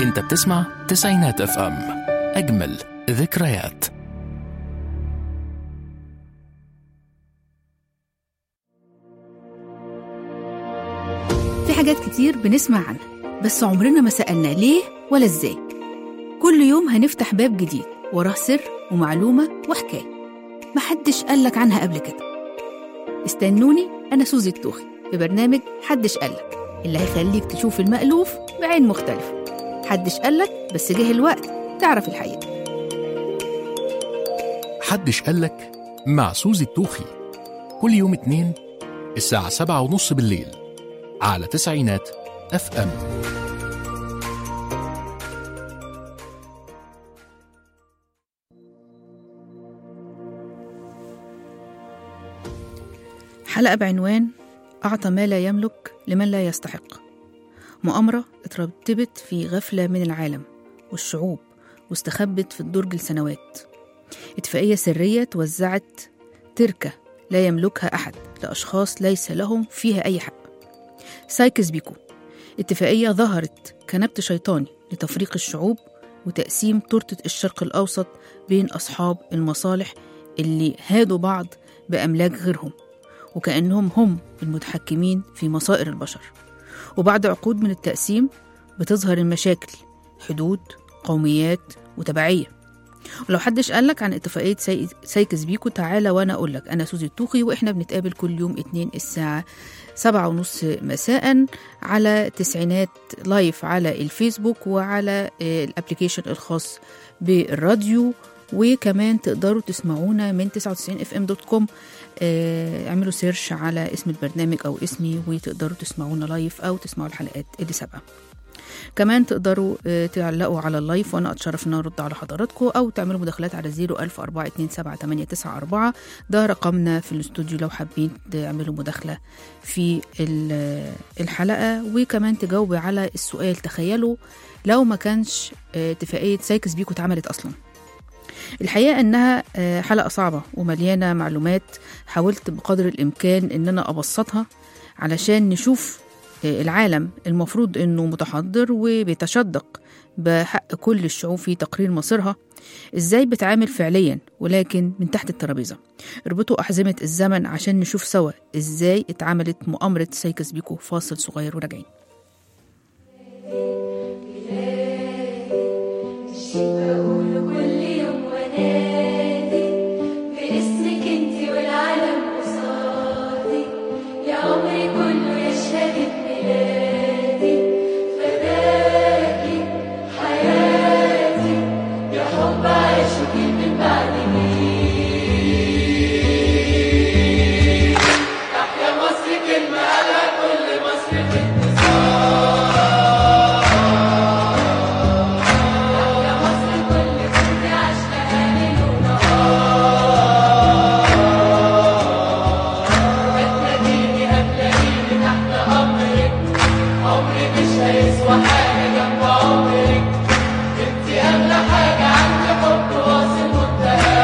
انت بتسمع تسعينات اف ام اجمل ذكريات في حاجات كتير بنسمع عنها بس عمرنا ما سألنا ليه ولا ازاي كل يوم هنفتح باب جديد وراه سر ومعلومة وحكاية محدش قالك عنها قبل كده استنوني أنا سوزي التوخي في برنامج حدش قالك اللي هيخليك تشوف المألوف بعين مختلفة حدش قالك بس جه الوقت تعرف الحقيقة حدش قالك مع سوزي التوخي كل يوم اتنين الساعة سبعة ونص بالليل على تسعينات اف ام حلقة بعنوان أعطى ما لا يملك لمن لا يستحق مؤامرة اترتبت في غفلة من العالم والشعوب واستخبت في الدرج لسنوات اتفاقية سرية توزعت تركة لا يملكها أحد لأشخاص ليس لهم فيها أي حق سايكس بيكو اتفاقية ظهرت كنبت شيطاني لتفريق الشعوب وتقسيم تورتة الشرق الأوسط بين أصحاب المصالح اللي هادوا بعض بأملاك غيرهم وكأنهم هم المتحكمين في مصائر البشر وبعد عقود من التقسيم بتظهر المشاكل حدود قوميات وتبعية ولو حدش قالك عن اتفاقية سي... سايكس بيكو تعالى وانا اقولك انا سوزي الطوخي واحنا بنتقابل كل يوم اتنين الساعة سبعة ونص مساء على تسعينات لايف على الفيسبوك وعلى آه، الابليكيشن الخاص بالراديو وكمان تقدروا تسمعونا من 99fm.com آه، اعملوا سيرش على اسم البرنامج او اسمي وتقدروا تسمعونا لايف او تسمعوا الحلقات اللي سابقه كمان تقدروا آه، تعلقوا على اللايف وانا اتشرف ان أنا ارد على حضراتكم او تعملوا مداخلات على 010427894 ده رقمنا في الاستوديو لو حابين تعملوا مداخله في ال- الحلقه وكمان تجاوبي على السؤال تخيلوا لو ما كانش آه، اتفاقيه سايكس بيكو اتعملت اصلا الحقيقه انها آه، حلقه صعبه ومليانه معلومات حاولت بقدر الامكان ان انا ابسطها علشان نشوف آه، العالم المفروض انه متحضر وبيتشدق بحق كل الشعوب في تقرير مصيرها ازاي بتعامل فعليا ولكن من تحت الترابيزه اربطوا احزمه الزمن عشان نشوف سوا ازاي اتعملت مؤامره سايكس بيكو فاصل صغير وراجعين بقول كل يوم ونادي باسمك انتي والعالم قصادي يا عمري كله يشهد بميلادي فداكي حياتي يا حب عايشك من بعد مين تحيا مصر كلمة قالها كل مصر في يا مصر كل كنت عشقها ليل ونهار بتناديني هتلاقيني تحت أمرك عمري مش هيسوى حاجة جنب عمرك انتي أغلى حاجة عندي حب واصل منتهى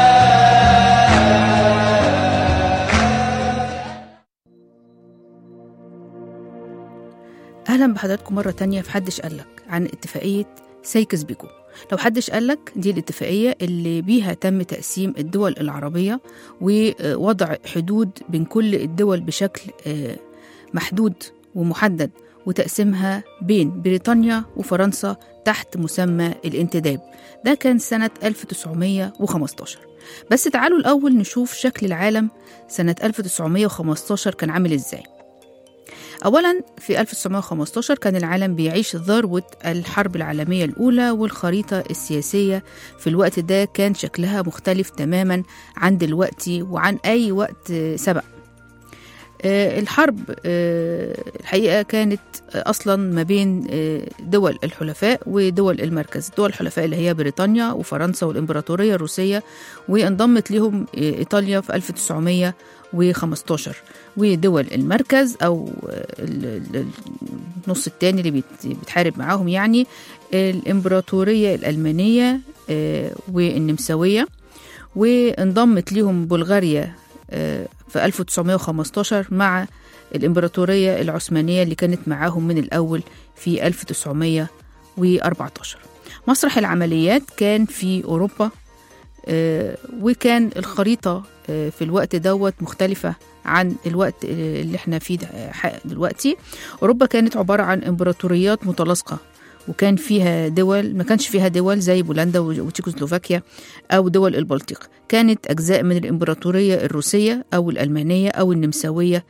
اهلا بحضراتكم مره تانية في حدش قالك عن اتفاقيه سايكس بيكو لو حدش قالك دي الاتفاقيه اللي بيها تم تقسيم الدول العربيه ووضع حدود بين كل الدول بشكل آه، محدود ومحدد وتقسيمها بين بريطانيا وفرنسا تحت مسمى الانتداب ده كان سنة 1915 بس تعالوا الأول نشوف شكل العالم سنة 1915 كان عامل إزاي أولا في 1915 كان العالم بيعيش ذروة الحرب العالمية الأولى والخريطة السياسية في الوقت ده كان شكلها مختلف تماما عن دلوقتي وعن أي وقت آه، سبق آه، الحرب آه، الحقيقة كانت آه، أصلا ما بين آه، دول الحلفاء ودول المركز دول الحلفاء اللي هي بريطانيا وفرنسا والإمبراطورية الروسية وانضمت لهم آه، إيطاليا في 1915 ودول المركز أو آه، ال- ال- النص التاني اللي بيت- بيتحارب معاهم يعني الإمبراطورية الألمانية آه، والنمساوية وانضمت ليهم بلغاريا آه، في 1915 مع الإمبراطورية العثمانية اللي كانت معاهم من الأول في 1914 مسرح العمليات كان في أوروبا آه، وكان الخريطة آه، في الوقت دوت مختلفة عن الوقت آه، اللي احنا فيه ده- ح- دلوقتي أوروبا كانت عبارة عن إمبراطوريات متلاصقة وكان فيها دول ما كانش فيها دول زي بولندا و- وتشيكوسلوفاكيا أو دول البلطيق كانت أجزاء من الإمبراطورية الروسية أو الألمانية أو النمساوية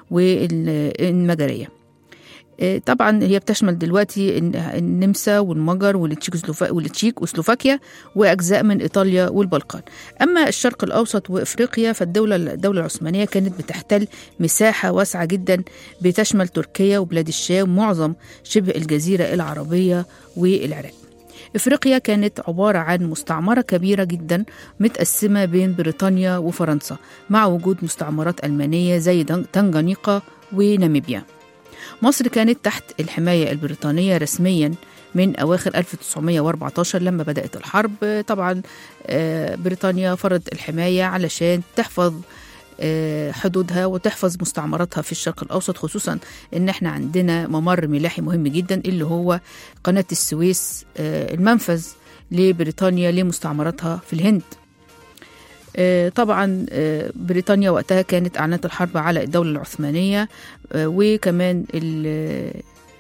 والمجرية آه، طبعا هي بتشمل دلوقتي الن- النمسا والمجر والتشيكوسلوفا- والتشيك وسلوفاكيا واجزاء من ايطاليا والبلقان اما الشرق الاوسط وافريقيا فالدوله الدوله العثمانيه كانت بتحتل مساحه واسعه جدا بتشمل تركيا وبلاد الشام ومعظم شبه الجزيره العربيه والعراق افريقيا كانت عباره عن مستعمره كبيره جدا متقسمه بين بريطانيا وفرنسا مع وجود مستعمرات المانيه زي دن- تنجانيقا وناميبيا مصر كانت تحت الحماية البريطانية رسميا من أواخر 1914 لما بدأت الحرب طبعا آه، بريطانيا فرضت الحماية علشان تحفظ آه، حدودها وتحفظ مستعمراتها في الشرق الأوسط خصوصا إن احنا عندنا ممر ملاحي مهم جدا اللي هو قناة السويس آه، المنفذ لبريطانيا لمستعمراتها في الهند آه، طبعا آه، بريطانيا وقتها كانت أعلنت الحرب على الدولة العثمانية آه، وكمان ال-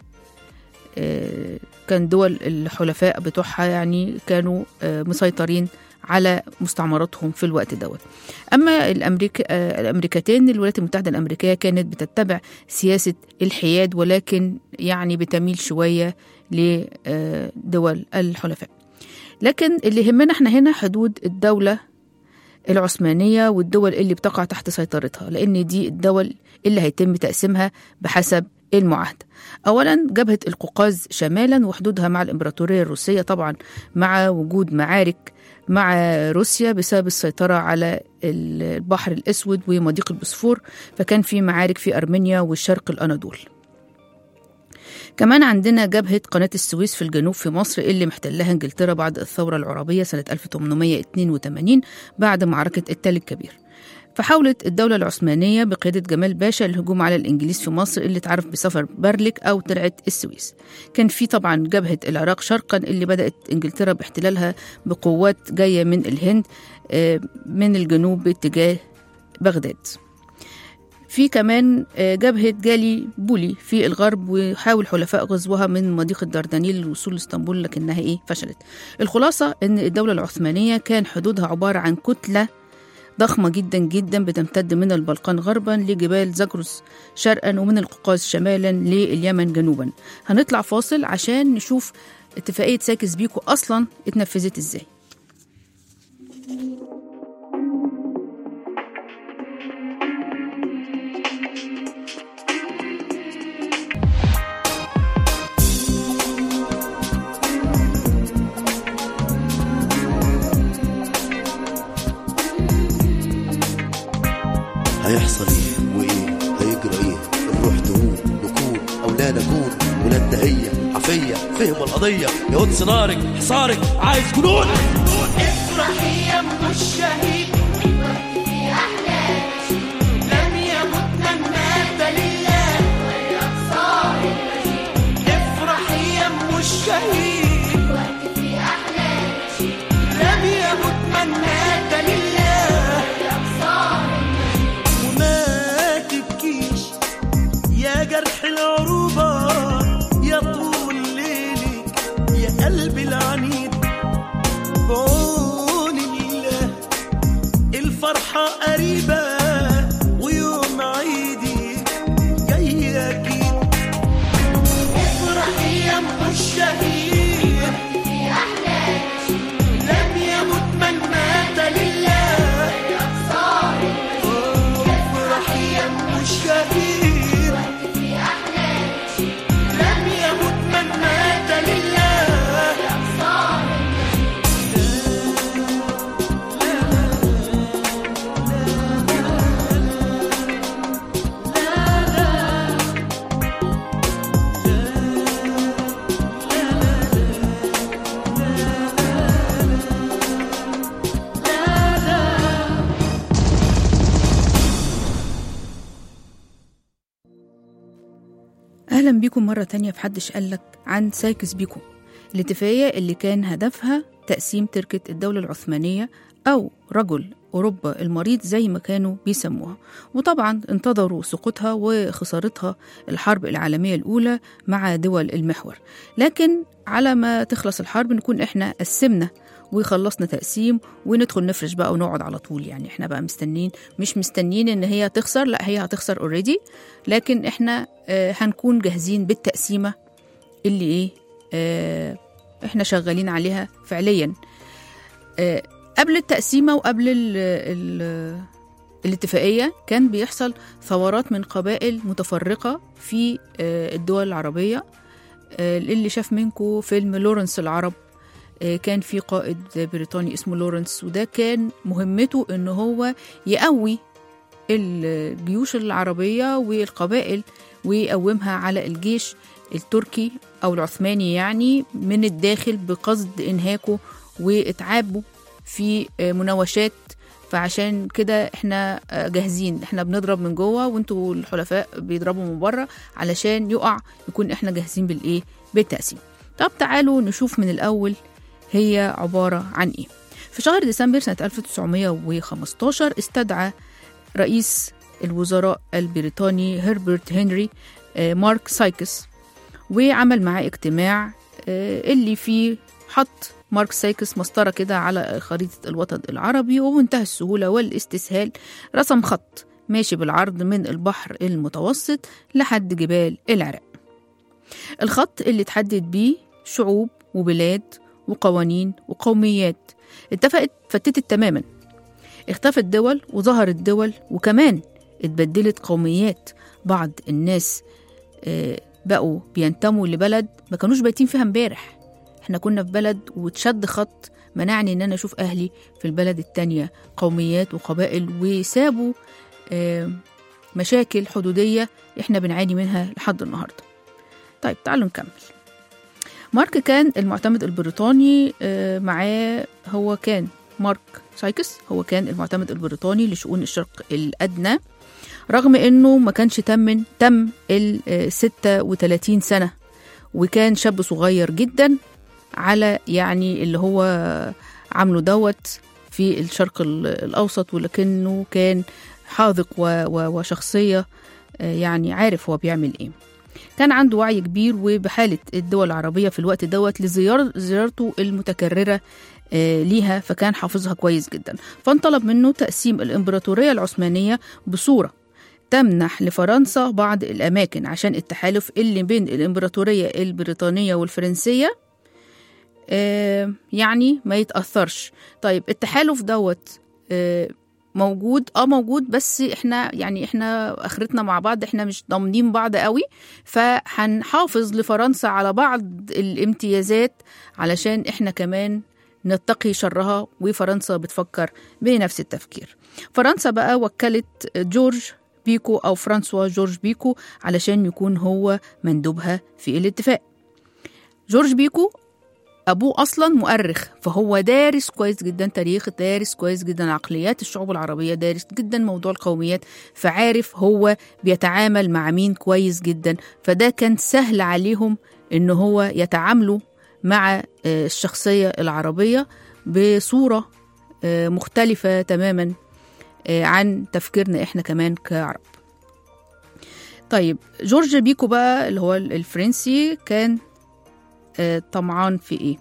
آه، كان دول الحلفاء بتوعها يعني كانوا آه، مسيطرين على مستعمراتهم في الوقت دوت اما الامريكا آه، الامريكتين الولايات المتحده الامريكيه كانت بتتبع سياسه الحياد ولكن يعني بتميل شويه لدول الحلفاء لكن اللي يهمنا احنا هنا حدود الدوله العثمانية والدول اللي بتقع تحت سيطرتها لأن دي الدول اللي هيتم تقسيمها بحسب المعاهدة أولا جبهة القوقاز شمالا وحدودها مع الإمبراطورية الروسية طبعا مع وجود معارك مع روسيا بسبب السيطرة على البحر الأسود ومضيق البوسفور فكان في معارك في أرمينيا والشرق الأناضول كمان عندنا جبهة قناة السويس في الجنوب في مصر اللي محتلها انجلترا بعد الثورة العربية سنة 1882 بعد معركة التل الكبير فحاولت الدولة العثمانية بقيادة جمال باشا الهجوم على الإنجليز في مصر اللي اتعرف بسفر بارليك أو ترعة السويس كان في طبعا جبهة العراق شرقا اللي بدأت إنجلترا باحتلالها بقوات جاية من الهند آه، من الجنوب باتجاه بغداد في كمان آه، جبهة جالي بولي في الغرب وحاول حلفاء غزوها من مضيق الدردنيل للوصول لاسطنبول لكنها ايه فشلت الخلاصة ان الدولة العثمانية كان حدودها عبارة عن كتلة ضخمة جدا جدا بتمتد من البلقان غربا لجبال زاجروس شرقا ومن القوقاز شمالا لليمن جنوبا هنطلع فاصل عشان نشوف اتفاقية ساكس بيكو أصلا اتنفذت ازاي هيحصل ايه وايه هيجرى ايه نروح تهون نكون اولاد اكون ولاد دهية عفية فهم القضية يا قدس نارك حصارك عايز جنون افرحي يا ام الشهيد لم يمت من مات لله افرحي يا ام الشهيد لم يمت من مات لله وما تبكيش يا جرح العروبة يا طول ليلك يا قلبي العنيد بعون الله الفرحة قريبة ويوم عيدي جاي أكيد افرحي يا ام الشهيد لم يمت من مات لله افرحي يا ام الشهيد لم يمت من مات لله أهلا بيكم مرة تانية في حدش قالك عن سايكس بيكو الاتفاقية اللي كان هدفها تقسيم تركة الدولة العثمانية أو رجل أوروبا المريض زي ما كانوا بيسموها وطبعا انتظروا سقوطها وخسارتها الحرب العالمية الأولى مع دول المحور لكن على ما تخلص الحرب نكون احنا قسمنا وخلصنا تقسيم وندخل نفرش بقى ونقعد على طول يعني احنا بقى مستنين مش مستنين ان هي تخسر لا هي هتخسر اوريدي لكن احنا آه هنكون جاهزين بالتقسيمة اللي ايه آه احنا شغالين عليها فعليا آه قبل التقسيمة وقبل ال ال الاتفاقية كان بيحصل ثورات من قبائل متفرقة في آه، الدول العربية آه، اللي شاف منكم فيلم لورنس العرب آه، كان في قائد بريطاني اسمه لورنس وده كان مهمته ان هو يقوي الجيوش العربية والقبائل ويقومها على الجيش التركي أو العثماني يعني من الداخل بقصد إنهاكه وإتعابه في آه، مناوشات فعشان كده احنا آه، جاهزين احنا بنضرب من جوه وانتوا الحلفاء بيضربوا من بره علشان يقع يكون احنا جاهزين بالايه بالتقسيم طب تعالوا نشوف من الاول هي عبارة عن ايه في شهر ديسمبر سنة 1915 استدعى رئيس الوزراء البريطاني هربرت هنري آه، مارك سايكس وعمل معاه اجتماع آه، اللي فيه حط مارك سايكس مسطرة كده على خريطة الوطن العربي وبمنتهى السهولة والاستسهال رسم خط ماشي بالعرض من البحر المتوسط لحد جبال العراق الخط اللي اتحدد بيه شعوب وبلاد وقوانين وقوميات اتفقت فتتت تماما اختفت دول وظهرت دول وكمان اتبدلت قوميات بعض الناس آه، بقوا بينتموا لبلد ما كانوش بايتين فيها امبارح احنا كنا في بلد وتشد خط منعني ان انا اشوف اهلي في البلد التانية قوميات وقبائل وسابوا آه، مشاكل حدودية احنا بنعاني منها لحد النهاردة طيب تعالوا نكمل مارك كان المعتمد البريطاني آه، معاه هو كان مارك سايكس هو كان المعتمد البريطاني لشؤون الشرق الأدنى رغم انه ما كانش تم تم ال آه، 36 سنة وكان شاب صغير جدا على يعني اللي هو عامله دوت في الشرق ال- الأوسط ولكنه كان حاذق و- و- وشخصية آه، يعني عارف هو بيعمل ايه كان عنده وعي كبير وبحالة الدول العربية في الوقت دوت لزيار زيارته المتكررة آه، ليها فكان حافظها كويس جدا فانطلب منه تقسيم الإمبراطورية العثمانية بصورة تمنح لفرنسا بعض الأماكن عشان التحالف اللي بين الإمبراطورية البريطانية والفرنسية آه، يعني ما يتأثرش طيب التحالف دوت آه، موجود اه موجود بس احنا يعني احنا اخرتنا مع بعض احنا مش ضامنين بعض قوي فهنحافظ لفرنسا على بعض الامتيازات علشان احنا كمان نتقي شرها وفرنسا بتفكر بنفس التفكير فرنسا بقى وكلت جورج بيكو او فرانسوا جورج بيكو علشان يكون هو مندوبها في الاتفاق جورج بيكو ابوه اصلا مؤرخ فهو دارس كويس جدا تاريخ دارس كويس جدا عقليات الشعوب العربيه دارس جدا موضوع القوميات فعارف هو بيتعامل مع مين كويس جدا فده كان سهل عليهم ان هو يتعاملوا مع آه، الشخصيه العربيه بصوره آه، مختلفه تماما آه، عن تفكيرنا احنا كمان كعرب طيب جورج بيكو بقى اللي هو الفرنسي كان آه، طمعان في ايه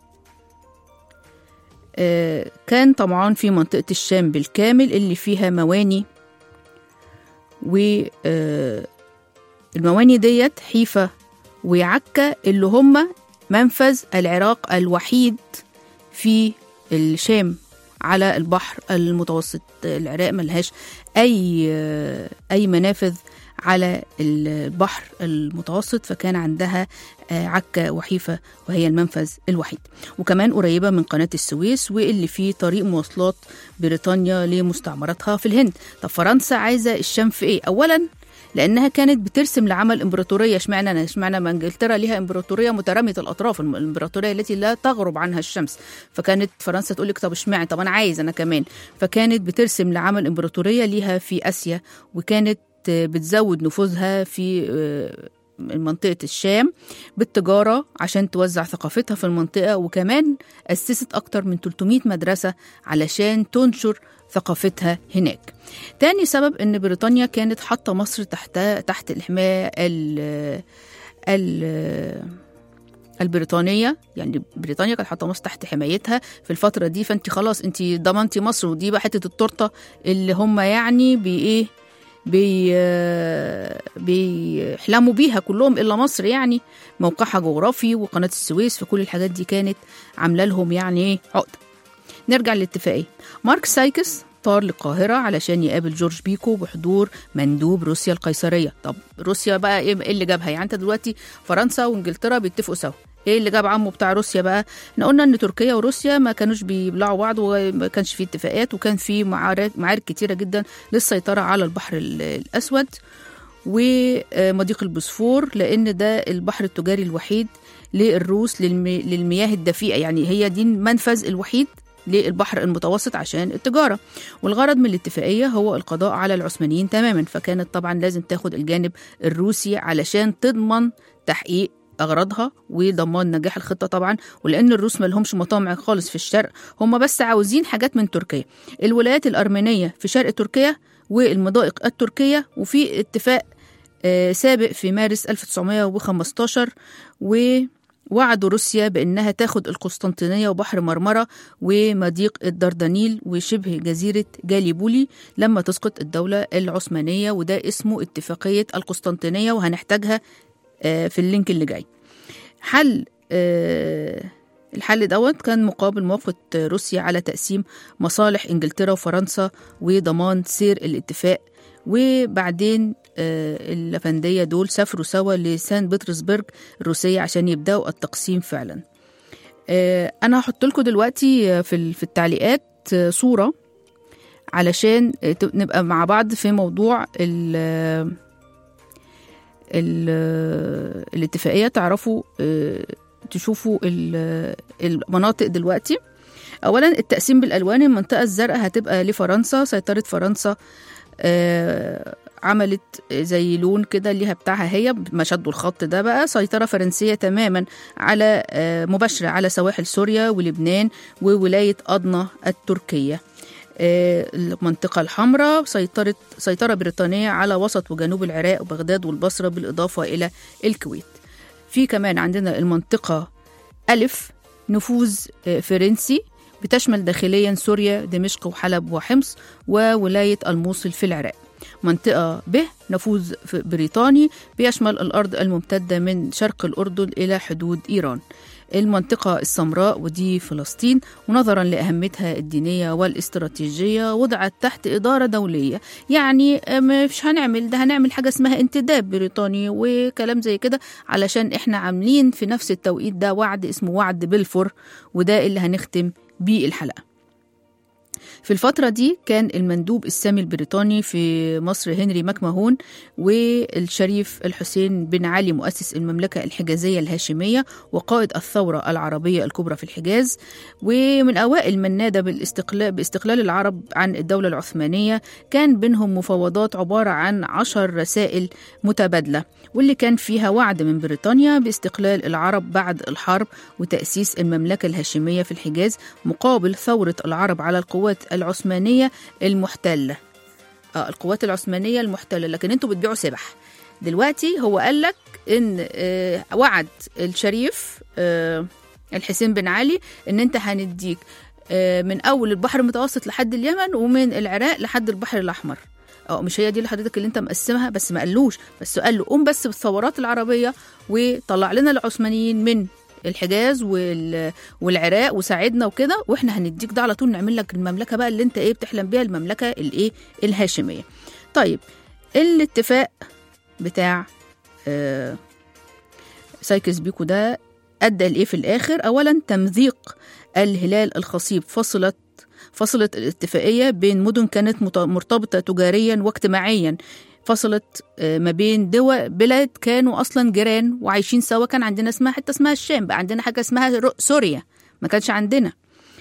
آه، كان طمعان في منطقة الشام بالكامل اللي فيها مواني و آه، المواني ديت حيفا وعكا اللي هم منفذ العراق الوحيد في الشام على البحر المتوسط العراق ملهاش أي آه، أي منافذ على البحر المتوسط فكان عندها آه، عكا وحيفا وهي المنفذ الوحيد وكمان قريبة من قناة السويس واللي فيه طريق مواصلات بريطانيا لمستعمراتها في الهند طب فرنسا عايزة الشام في ايه أولا لانها كانت بترسم لعمل امبراطوريه اشمعنى اشمعنى ما انجلترا ليها امبراطوريه متراميه الاطراف الم- الامبراطوريه التي لا تغرب عنها الشمس فكانت فرنسا تقول لك طب اشمعنى طب انا عايز انا كمان فكانت بترسم لعمل امبراطوريه ليها في اسيا وكانت آه، بتزود نفوذها في آه، منطقة الشام بالتجارة عشان توزع ثقافتها في المنطقة وكمان أسست أكتر من 300 مدرسة علشان تنشر ثقافتها هناك تاني سبب ان بريطانيا كانت حاطه مصر تحت تحت الحمايه ال ال البريطانيه يعني بريطانيا كانت حاطه مصر تحت حمايتها في الفتره دي فانت خلاص انت ضمنتي مصر ودي بقى حته التورته اللي هم يعني بايه بي بيحلموا بيها كلهم الا مصر يعني موقعها جغرافي وقناه السويس فكل الحاجات دي كانت عامله لهم يعني ايه عقده نرجع للاتفاقيه مارك سايكس طار للقاهرة علشان يقابل جورج بيكو بحضور مندوب روسيا القيصرية طب روسيا بقى ايه اللي جابها يعني انت دلوقتي فرنسا وانجلترا بيتفقوا سوا ايه اللي جاب عمه بتاع روسيا بقى احنا قلنا ان تركيا وروسيا ما كانوش بيبلعوا بعض وما كانش في اتفاقات وكان في معارك معارك كتيره جدا للسيطره على البحر الاسود ومضيق البوسفور لان ده البحر التجاري الوحيد للروس للمياه الدفيئه يعني هي دي المنفذ الوحيد للبحر المتوسط عشان التجاره والغرض من الاتفاقيه هو القضاء على العثمانيين تماما فكانت طبعا لازم تاخد الجانب الروسي علشان تضمن تحقيق اغراضها وضمان نجاح الخطه طبعا ولان الروس ما لهمش مطامع خالص في الشرق هم بس عاوزين حاجات من تركيا الولايات الارمينيه في شرق تركيا والمضائق التركيه وفي اتفاق آه سابق في مارس 1915 و وعدوا روسيا بأنها تاخد القسطنطينية وبحر مرمرة ومضيق الدردنيل وشبه جزيرة جاليبولي لما تسقط الدولة العثمانية وده اسمه اتفاقية القسطنطينية وهنحتاجها في اللينك اللي جاي حل الحل دوت كان مقابل موافقة روسيا على تقسيم مصالح إنجلترا وفرنسا وضمان سير الاتفاق وبعدين الأفندية دول سافروا سوا لسان بطرسبرج الروسية عشان يبدأوا التقسيم فعلا أنا هحط لكم دلوقتي في في التعليقات صورة علشان نبقى مع بعض في موضوع ال ال الاتفاقية تعرفوا تشوفوا المناطق دلوقتي أولا التقسيم بالألوان المنطقة الزرقاء هتبقى لفرنسا سيطرة فرنسا آه عملت زي لون كده ليها بتاعها هي ما شدوا الخط ده بقى سيطرة فرنسية تماما على آه مباشرة على سواحل سوريا ولبنان وولاية أضنة التركية آه المنطقة الحمراء سيطرة سيطرة بريطانية على وسط وجنوب العراق وبغداد والبصرة بالإضافة إلى الكويت في كمان عندنا المنطقة ألف نفوذ فرنسي بتشمل داخليا سوريا دمشق وحلب وحمص وولاية الموصل في العراق منطقة ب نفوذ بريطاني بيشمل الأرض الممتدة من شرق الأردن إلى حدود إيران المنطقة السمراء ودي فلسطين ونظرا لأهميتها الدينية والاستراتيجية وضعت تحت إدارة دولية يعني مش هنعمل ده هنعمل حاجة اسمها انتداب بريطاني وكلام زي كده علشان احنا عاملين في نفس التوقيت ده وعد اسمه وعد بلفور وده اللي هنختم بيه الحلقة في الفترة دي كان المندوب السامي البريطاني في مصر هنري ماكماهون والشريف الحسين بن علي مؤسس المملكة الحجازية الهاشمية وقائد الثورة العربية الكبرى في الحجاز ومن أوائل من نادى بالاستقلال باستقلال العرب عن الدولة العثمانية كان بينهم مفاوضات عبارة عن عشر رسائل متبادلة واللي كان فيها وعد من بريطانيا باستقلال العرب بعد الحرب وتأسيس المملكة الهاشمية في الحجاز مقابل ثورة العرب على القوات العثمانية المحتلة آه القوات العثمانية المحتلة لكن انتوا بتبيعوا سبح دلوقتي هو قال لك ان آه وعد الشريف آه الحسين بن علي ان انت هنديك آه من اول البحر المتوسط لحد اليمن ومن العراق لحد البحر الاحمر اه مش هي دي اللي حضرتك اللي انت مقسمها بس ما قالوش بس قال له قوم بس بالثورات العربيه وطلع لنا العثمانيين من الحجاز والعراق وساعدنا وكده واحنا هنديك ده على طول نعمل لك المملكه بقى اللي انت ايه بتحلم بيها المملكه الايه الهاشميه طيب الاتفاق بتاع آه سايكس بيكو ده ادى لايه في الاخر اولا تمزيق الهلال الخصيب فصلت فصلت الاتفاقيه بين مدن كانت مرتبطه تجاريا واجتماعيا فصلت ما بين دول بلاد كانوا اصلا جيران وعايشين سوا كان عندنا اسمها حته اسمها الشام بقى عندنا حاجه اسمها سوريا ما كانش عندنا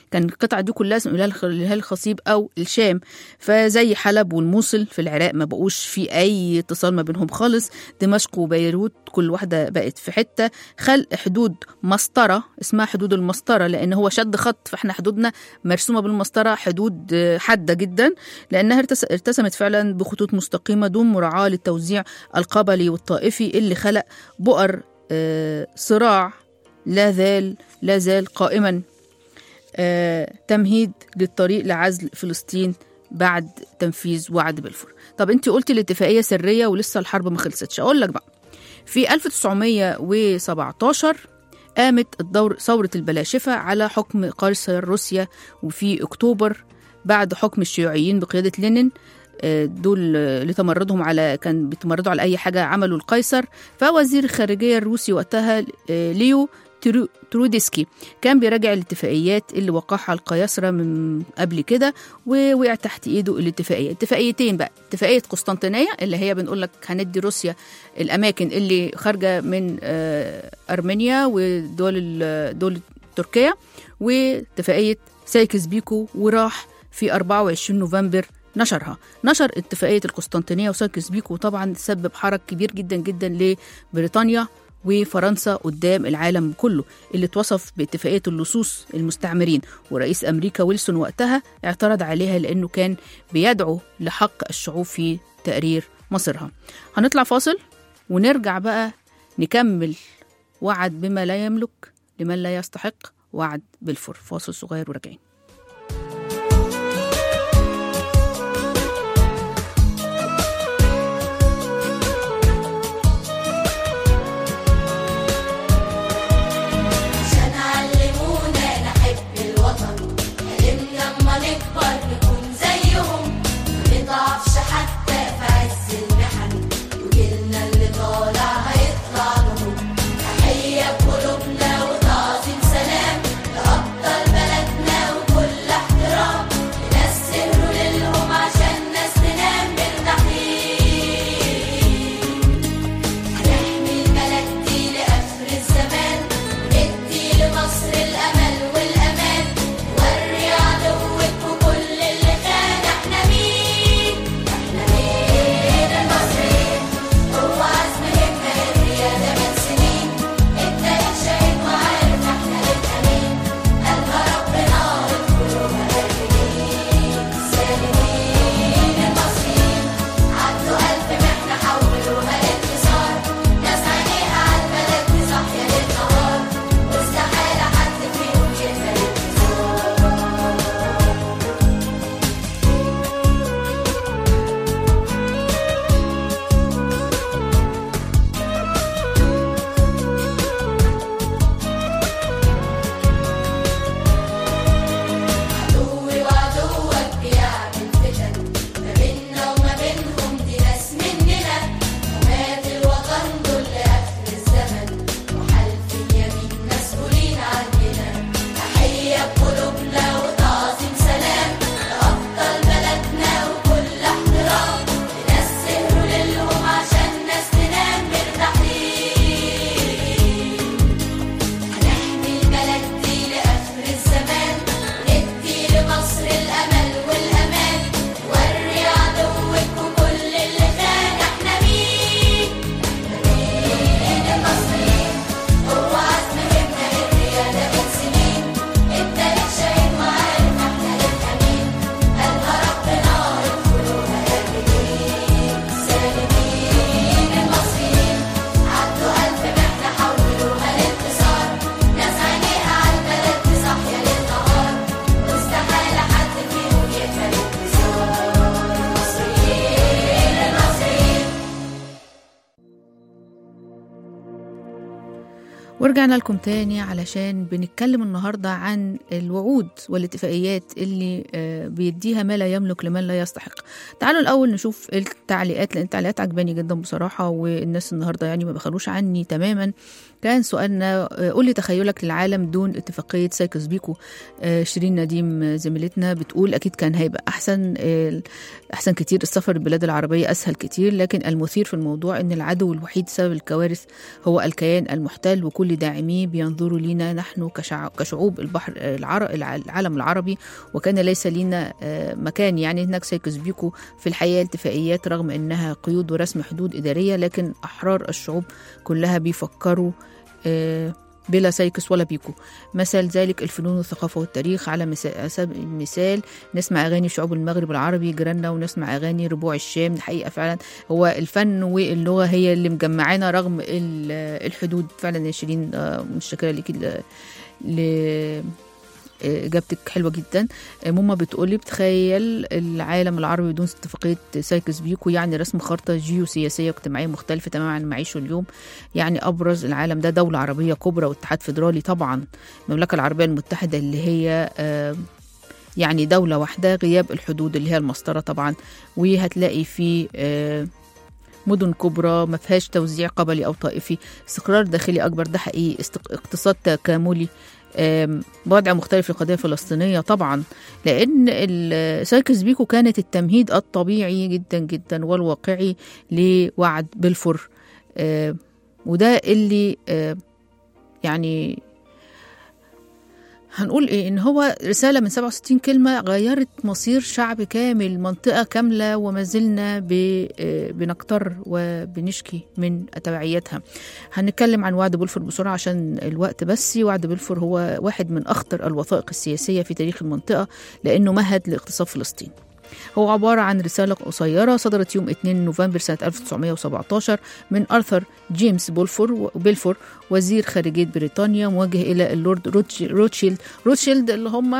كان القطعة دي كلها اسمها الهلال الهلال الخصيب أو الشام فزي حلب والموصل في العراق ما بقوش في أي اتصال ما بينهم خالص دمشق وبيروت كل واحدة بقت في حتة خلق حدود مسطرة اسمها حدود المسطرة لأن هو شد خط فاحنا حدودنا مرسومة بالمسطرة حدود آه، حادة جدا لأنها ارتس- ارتسمت فعلا بخطوط مستقيمة دون مراعاة للتوزيع القبلي والطائفي اللي خلق بؤر آه، صراع لا زال لا زال قائما آه، تمهيد للطريق لعزل فلسطين بعد تنفيذ وعد بلفور طب انت قلتي الاتفاقية سرية ولسه الحرب ما خلصتش اقول لك بقى في 1917 قامت الدور ثورة البلاشفة على حكم قيصر روسيا وفي أكتوبر بعد حكم الشيوعيين بقيادة لينين آه، دول آه، اللي تمردهم على كان بيتمردوا على أي حاجة عملوا القيصر فوزير الخارجية الروسي وقتها آه، ليو ترو- ترودسكي كان بيراجع الاتفاقيات اللي وقعها القياصرة من قبل كده ووقع تحت ايده الاتفاقية اتفاقيتين بقى اتفاقية قسطنطينية اللي هي بنقول لك هندي روسيا الأماكن اللي خارجة من آه، أرمينيا ودول ال- دول تركيا واتفاقية سايكس بيكو وراح في 24 نوفمبر نشرها نشر اتفاقية القسطنطينية وسايكس بيكو طبعا سبب حرج كبير جدا جدا لبريطانيا وفرنسا قدام العالم كله اللي اتوصف باتفاقية اللصوص المستعمرين ورئيس أمريكا ويلسون وقتها اعترض عليها لأنه كان بيدعو لحق الشعوب في تقرير مصيرها هنطلع فاصل ونرجع بقى نكمل وعد بما لا يملك لمن لا يستحق وعد بالفر فاصل صغير وراجعين عشان علمونا نحب الوطن حلمنا اما نكبر نكون زيهم ما نضعفش حتى في عز المحن وجيلنا اللي طالع هيطلع لهم تحية بقلوبنا وتعظيم سلام لأبطال بلدنا وكل احترام لناس سهروا ليلهم عشان ناس تنام مرتاحين هنحمي البلد دي لآخر الزمان وندي لمصر الأمل والأمان نوري عدوك وكل اللي خان احنا مين احنا مين المصريين هو عزم همة الريادة من سنين التاريخ شاهد وعارف احنا للأمين قالها ربنا اذكروها راكبين سالمين المصريين عدوا ألف محنة حولوها لانتصار ناس عينيها عالبلد دي صاحية للنهار واستحالة حد فيهم يقبل الانتصار عدوي وعدوك بيعمل فتن ما بيننا وما بينهم دي ناس مننا ومات الوطن دول لآخر الزمن وحلف اليمين مسؤولين عننا تحية بقلوبنا وتعظيم سلام لأبطال بلدنا وكل احترام لناس سهروا ليلهم عشان ناس تنام مرتاحين هنحمي البلد دي لآخر الزمان ندي لمصر الأمل والأمان نوري عدوك وكل اللي خان احنا مين احنا مين المصريين هو عزم همة الريادة من سنين التاريخ شاهد وعارف احنا للأمين قالها ربنا ادخلوها راكبين سالمين المصريين عدوا ألف محنة حولوها لانتصار ناس عينيها عالبلد دي صاحية للنهار واستحالة حد فيهم يقبل انتصار المصريين المصريين ورجعنا لكم تاني علشان بنتكلم النهاردة عن الوعود والاتفاقيات اللي آه، بيديها ما لا يملك لمن لا يستحق تعالوا الأول نشوف التعليقات لأن التعليقات عجباني جدا بصراحة والناس النهاردة يعني ما بخلوش عني تماما كان سؤالنا آه، قول لي تخيلك للعالم دون اتفاقية سايكس بيكو آه، شيرين نديم آه، زميلتنا بتقول أكيد كان هيبقى أحسن آه، أحسن كتير السفر البلاد العربية أسهل كتير لكن المثير في الموضوع أن العدو الوحيد سبب الكوارث هو الكيان المحتل وكل كل داعميه بينظروا لينا نحن كشع- كشعوب البحر العر- الع- العالم العربي وكان ليس لنا آه، مكان يعني هناك سايكس بيكو في الحقيقة الاتفاقيات رغم أنها قيود ورسم حدود إدارية لكن أحرار الشعوب كلها بيفكروا آه، بلا سايكس ولا بيكو مثل ذلك الفنون والثقافة والتاريخ على مثال, على سبيل المثال نسمع أغاني شعوب المغرب العربي جيراننا ونسمع أغاني ربوع الشام الحقيقة فعلا هو الفن واللغة هي اللي مجمعانا رغم ال- الحدود فعلا يا شيرين آه، متشكرة ليكي ل- ل- اجابتك حلوه جدا ماما بتقولي بتخيل العالم العربي بدون اتفاقيه سايكس بيكو يعني رسم خارطه جيوسياسيه واجتماعيه مختلفه تماما عن معيشه اليوم يعني ابرز العالم ده دوله عربيه كبرى واتحاد فيدرالي طبعا المملكه العربيه المتحده اللي هي آه، يعني دوله واحده غياب الحدود اللي هي المسطره طبعا وهتلاقي في آه، مدن كبرى ما فيهاش توزيع قبلي او طائفي استقرار داخلي اكبر ده حقيقي استق- اقتصاد تكاملي آم، وضع مختلف للقضيه الفلسطينيه طبعا لان ال- سايكس بيكو كانت التمهيد الطبيعي جدا جدا والواقعي لوعد بلفور آم، وده اللي آم، يعني هنقول ايه ان هو رساله من 67 كلمه غيرت مصير شعب كامل منطقه كامله وما زلنا ب- آه، بنكتر وبنشكي من تبعياتها هنتكلم عن وعد بلفور بسرعه عشان الوقت بس وعد بلفور هو واحد من اخطر الوثائق السياسيه في تاريخ المنطقه لانه مهد لاغتصاب فلسطين هو عبارة عن رسالة قصيرة صدرت يوم 2 نوفمبر سنة 1917 من أرثر جيمس بولفور بيلفور وزير خارجية بريطانيا موجه إلى اللورد روتش- روتشيلد روتشيلد اللي هم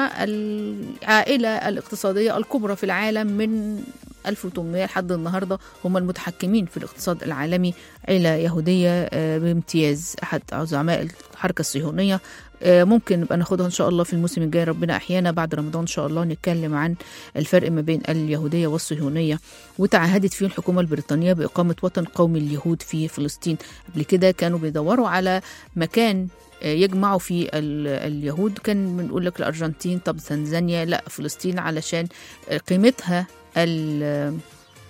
العائلة الاقتصادية الكبرى في العالم من 1800 لحد النهاردة هم المتحكمين في الاقتصاد العالمي عيلة يهودية آه، بامتياز أحد زعماء الحركة الصهيونية آه، ممكن نبقى ناخدها ان شاء الله في الموسم الجاي ربنا احيانا بعد رمضان ان شاء الله نتكلم عن الفرق ما بين اليهوديه والصهيونيه وتعهدت فيه الحكومه البريطانيه باقامه وطن قومي اليهود في فلسطين قبل كده كانوا بيدوروا على مكان آه، يجمعوا فيه ال- اليهود كان بنقول لك الارجنتين طب تنزانيا لا فلسطين علشان آه، قيمتها ال-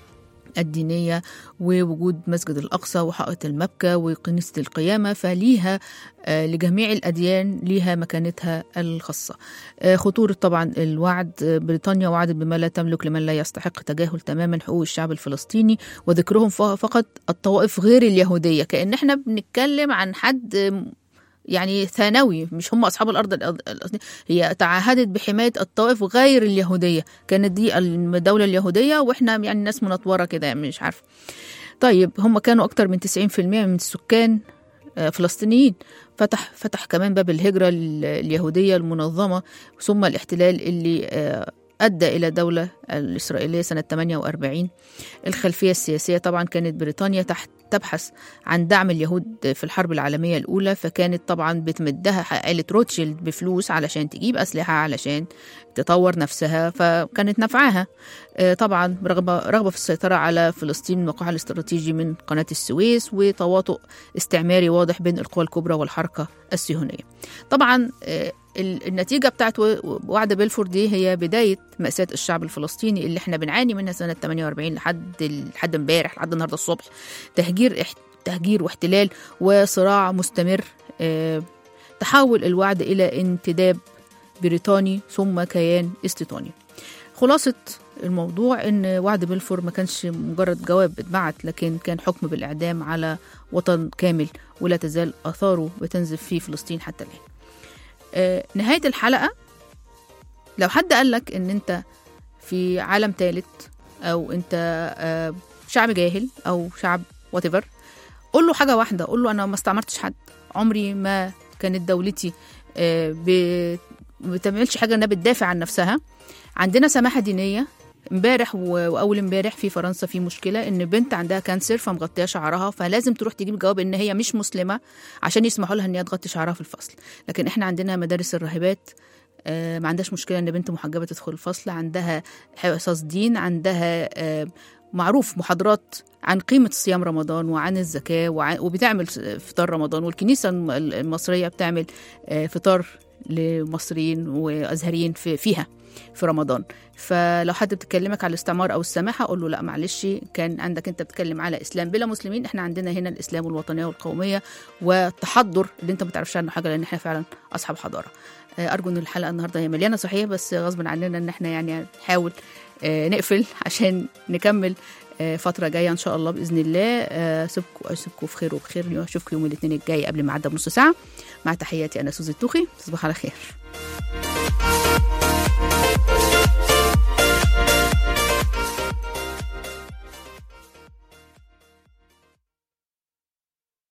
الدينية ووجود مسجد الأقصى وحائط المبكى وكنيسة القيامة فليها آه، لجميع الأديان ليها مكانتها الخاصة آه، خطورة طبعا الوعد آه، بريطانيا وعدت بما لا تملك لمن لا يستحق تجاهل تماما حقوق الشعب الفلسطيني وذكرهم ف- فقط الطوائف غير اليهودية كأن احنا بنتكلم عن حد آه، يعني ثانوي مش هم اصحاب الارض الأ- الاصليه هي تعهدت بحمايه الطوائف غير اليهوديه كانت دي الدوله اليهوديه واحنا يعني ناس منطوره كده يعني مش عارفه طيب هم كانوا اكتر من 90% من السكان آه، فلسطينيين فتح فتح كمان باب الهجره ال- اليهوديه المنظمه ثم الاحتلال اللي آه، ادى الى دوله الاسرائيليه سنه 48 الخلفيه السياسيه طبعا كانت بريطانيا تحت تبحث عن دعم اليهود في الحرب العالمية الأولى فكانت طبعا بتمدها عائلة روتشيلد بفلوس علشان تجيب أسلحة علشان تطور نفسها فكانت نفعاها آه، طبعا رغبة, رغبة في السيطرة على فلسطين موقعها الاستراتيجي من قناة السويس وتواطؤ استعماري واضح بين القوى الكبرى والحركة الصهيونية طبعا آه، ال- النتيجة بتاعت و- وعد بلفور دي هي بداية مأساة الشعب الفلسطيني اللي احنا بنعاني منها سنة 48 لحد ال- لحد امبارح لحد النهارده الصبح تهجير اح- تهجير واحتلال وصراع مستمر آه، تحول الوعد إلى انتداب بريطاني ثم كيان استيطاني خلاصة الموضوع ان وعد بلفور ما كانش مجرد جواب اتبعت لكن كان حكم بالاعدام على وطن كامل ولا تزال اثاره بتنزف في فلسطين حتى الان آه، نهايه الحلقه لو حد قال لك ان انت في عالم ثالث او انت آه، شعب جاهل او شعب وات قول له حاجه واحده قول له انا ما استعمرتش حد عمري ما كانت دولتي آه، ب- ما بتعملش حاجه انها بتدافع عن نفسها عندنا سماحه دينيه امبارح و- واول امبارح في فرنسا في مشكله ان بنت عندها كانسر فمغطيه شعرها فلازم تروح تجيب جواب ان هي مش مسلمه عشان يسمحوا لها ان هي تغطي شعرها في الفصل لكن احنا عندنا مدارس الراهبات آه، ما عندهاش مشكله ان بنت محجبه تدخل الفصل عندها حصص دين عندها آه، معروف محاضرات عن قيمة صيام رمضان وعن الزكاة وعن وبتعمل فطار رمضان والكنيسة الم- المصرية بتعمل آه، فطار لمصريين وأزهريين في فيها في رمضان فلو حد بتكلمك على الاستعمار او السماحه اقول له لا معلش كان عندك انت بتتكلم على اسلام بلا مسلمين احنا عندنا هنا الاسلام والوطنيه والقوميه والتحضر اللي انت ما تعرفش عنه حاجه لان احنا فعلا اصحاب حضاره آه، ارجو ان الحلقه النهارده هي مليانه صحيح بس غصب عننا ان احنا يعني نحاول آه، نقفل عشان نكمل آه، فترة جاية إن شاء الله بإذن الله آه، أسيبكم أسيبكم في خير وبخير أشوفكم يوم الاثنين الجاي قبل ما عدى بنص ساعة مع تحياتي أنا سوزي التوخي تصبح على خير